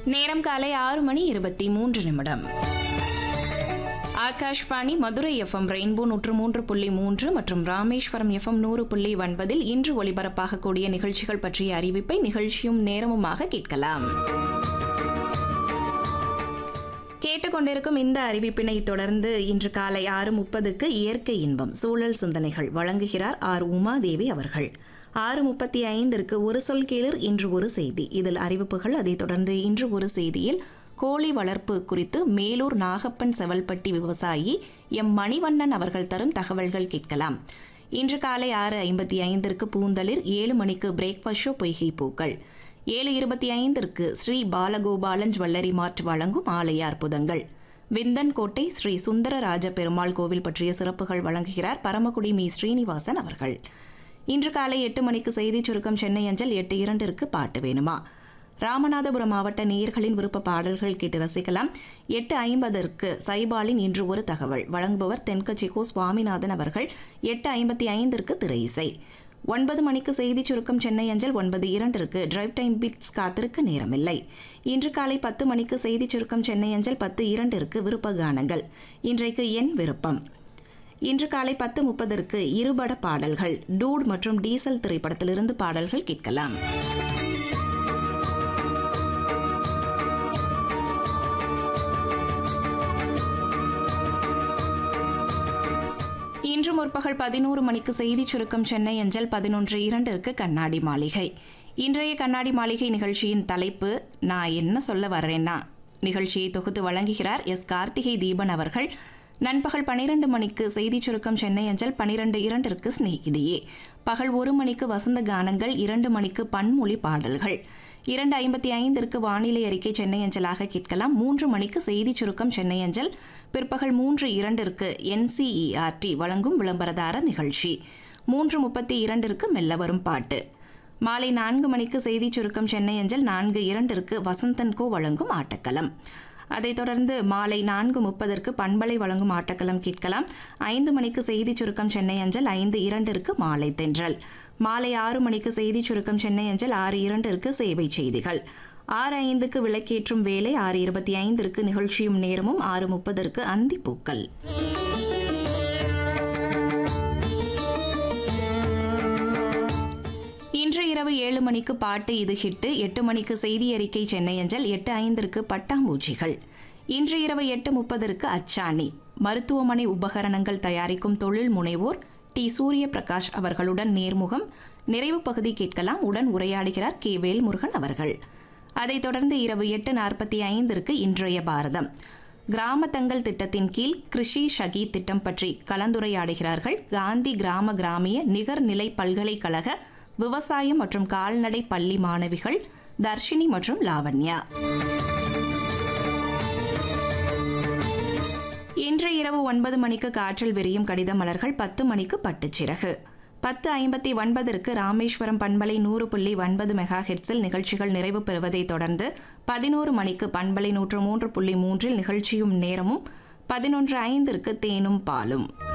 நேரம் காலை ஆறு மணி இருபத்தி மூன்று நிமிடம் ஆகாஷ்வாணி மதுரை எஃப்எம் ரெயின்போ நூற்று மூன்று புள்ளி மூன்று மற்றும் ராமேஸ்வரம் எஃப்எம் நூறு புள்ளி ஒன்பதில் இன்று ஒலிபரப்பாகக்கூடிய நிகழ்ச்சிகள் பற்றிய அறிவிப்பை நிகழ்ச்சியும் நேரமுமாக கேட்கலாம் கேட்டுக்கொண்டிருக்கும் இந்த அறிவிப்பினை தொடர்ந்து இன்று காலை ஆறு முப்பதுக்கு இயற்கை இன்பம் சூழல் சிந்தனைகள் வழங்குகிறார் ஆர் உமாதேவி அவர்கள் ஆறு முப்பத்தி ஐந்திற்கு ஒரு சொல் கேளர் இன்று ஒரு செய்தி இதில் அறிவிப்புகள் அதைத் தொடர்ந்து இன்று ஒரு செய்தியில் கோழி வளர்ப்பு குறித்து மேலூர் நாகப்பன் செவல்பட்டி விவசாயி எம் மணிவண்ணன் அவர்கள் தரும் தகவல்கள் கேட்கலாம் இன்று காலை ஆறு ஐம்பத்தி ஐந்திற்கு பூந்தளிர் ஏழு மணிக்கு பிரேக்ஃபாஸ்ட் ஷோ பொய்கை பூக்கள் ஏழு இருபத்தி ஐந்திற்கு ஸ்ரீ பாலகோபாலன் ஜுவல்லரி மார்ட் வழங்கும் ஆலய அற்புதங்கள் விந்தன் கோட்டை ஸ்ரீ சுந்தரராஜ பெருமாள் கோவில் பற்றிய சிறப்புகள் வழங்குகிறார் பரமக்குடி மீ ஸ்ரீனிவாசன் அவர்கள் இன்று காலை எட்டு மணிக்கு செய்திச் சுருக்கம் சென்னை அஞ்சல் எட்டு இரண்டிற்கு பாட்டு வேணுமா ராமநாதபுரம் மாவட்ட நேயர்களின் விருப்ப பாடல்கள் கேட்டு ரசிக்கலாம் எட்டு ஐம்பதற்கு சைபாலின் இன்று ஒரு தகவல் வழங்குபவர் தென்கட்சி கோ சுவாமிநாதன் அவர்கள் எட்டு ஐம்பத்தி ஐந்திற்கு திரை இசை ஒன்பது மணிக்கு செய்திச் சுருக்கம் சென்னை அஞ்சல் ஒன்பது இரண்டிற்கு டிரைவ் டைம் பிட்ஸ் காத்திருக்க நேரமில்லை இன்று காலை பத்து மணிக்கு செய்திச் சுருக்கம் சென்னை அஞ்சல் பத்து இரண்டிற்கு விருப்ப கானங்கள் இன்றைக்கு என் விருப்பம் இன்று காலை பத்து முப்பதற்கு இருபட பாடல்கள் டூட் மற்றும் டீசல் திரைப்படத்திலிருந்து பாடல்கள் கேட்கலாம் இன்று முற்பகல் பதினோரு மணிக்கு செய்திச் சுருக்கம் சென்னை அஞ்சல் பதினொன்று இரண்டிற்கு கண்ணாடி மாளிகை இன்றைய கண்ணாடி மாளிகை நிகழ்ச்சியின் தலைப்பு நான் என்ன சொல்ல வர்றேன்னா நிகழ்ச்சியை தொகுத்து வழங்குகிறார் எஸ் கார்த்திகை தீபன் அவர்கள் நண்பகல் பனிரெண்டு மணிக்கு செய்திச் சுருக்கம் சென்னை அஞ்சல் பனிரெண்டு இரண்டிற்கு ஸ்நேகிதியே பகல் ஒரு மணிக்கு வசந்த கானங்கள் இரண்டு மணிக்கு பன்மொழி பாடல்கள் இரண்டு ஐம்பத்தி ஐந்திற்கு வானிலை அறிக்கை சென்னை அஞ்சலாக கேட்கலாம் மூன்று மணிக்கு செய்திச் சுருக்கம் சென்னை அஞ்சல் பிற்பகல் மூன்று இரண்டிற்கு என்சிஇஆர்டி வழங்கும் விளம்பரதார நிகழ்ச்சி மூன்று முப்பத்தி இரண்டிற்கு மெல்ல வரும் பாட்டு மாலை நான்கு மணிக்கு செய்திச் சுருக்கம் சென்னை அஞ்சல் நான்கு இரண்டிற்கு வசந்தன்கோ வழங்கும் ஆட்டக்களம் அதைத் தொடர்ந்து மாலை நான்கு முப்பதற்கு பண்பலை வழங்கும் ஆட்டக்களம் கேட்கலாம் ஐந்து மணிக்கு செய்திச் சுருக்கம் சென்னை அஞ்சல் ஐந்து இரண்டிற்கு மாலை தென்றல் மாலை ஆறு மணிக்கு செய்திச் சுருக்கம் சென்னை அஞ்சல் ஆறு இரண்டிற்கு சேவை செய்திகள் ஆறு ஐந்துக்கு விளக்கேற்றும் வேலை ஆறு இருபத்தி ஐந்திற்கு நிகழ்ச்சியும் நேரமும் ஆறு முப்பதற்கு அந்தி பூக்கள் இன்று இரவு ஏழு மணிக்கு பாட்டு இது ஹிட்டு எட்டு மணிக்கு செய்தி அறிக்கை சென்னை அஞ்சல் எட்டு ஐந்திற்கு பட்டாம்பூச்சிகள் இன்று இரவு எட்டு முப்பதற்கு அச்சாணி மருத்துவமனை உபகரணங்கள் தயாரிக்கும் தொழில் முனைவோர் டி சூரிய பிரகாஷ் அவர்களுடன் நேர்முகம் நிறைவு பகுதி கேட்கலாம் உடன் உரையாடுகிறார் கே வேல்முருகன் அவர்கள் அதைத் தொடர்ந்து இரவு எட்டு நாற்பத்தி ஐந்திற்கு இன்றைய பாரதம் கிராம தங்கள் திட்டத்தின் கீழ் கிருஷி ஷகி திட்டம் பற்றி கலந்துரையாடுகிறார்கள் காந்தி கிராம கிராமிய நிகர்நிலை பல்கலைக்கழக விவசாயம் மற்றும் கால்நடை பள்ளி மாணவிகள் தர்ஷினி மற்றும் லாவண்யா இன்று இரவு ஒன்பது மணிக்கு காற்றில் விரியும் கடித மலர்கள் பத்து மணிக்கு பட்டுச்சிறகு பத்து ஐம்பத்தி ஒன்பதற்கு ராமேஸ்வரம் பண்பலை நூறு புள்ளி ஒன்பது மெகா ஹெட்ஸில் நிகழ்ச்சிகள் நிறைவு பெறுவதைத் தொடர்ந்து பதினோரு மணிக்கு பண்பலை நூற்று மூன்று புள்ளி மூன்றில் நிகழ்ச்சியும் நேரமும் பதினொன்று ஐந்திற்கு தேனும் பாலும்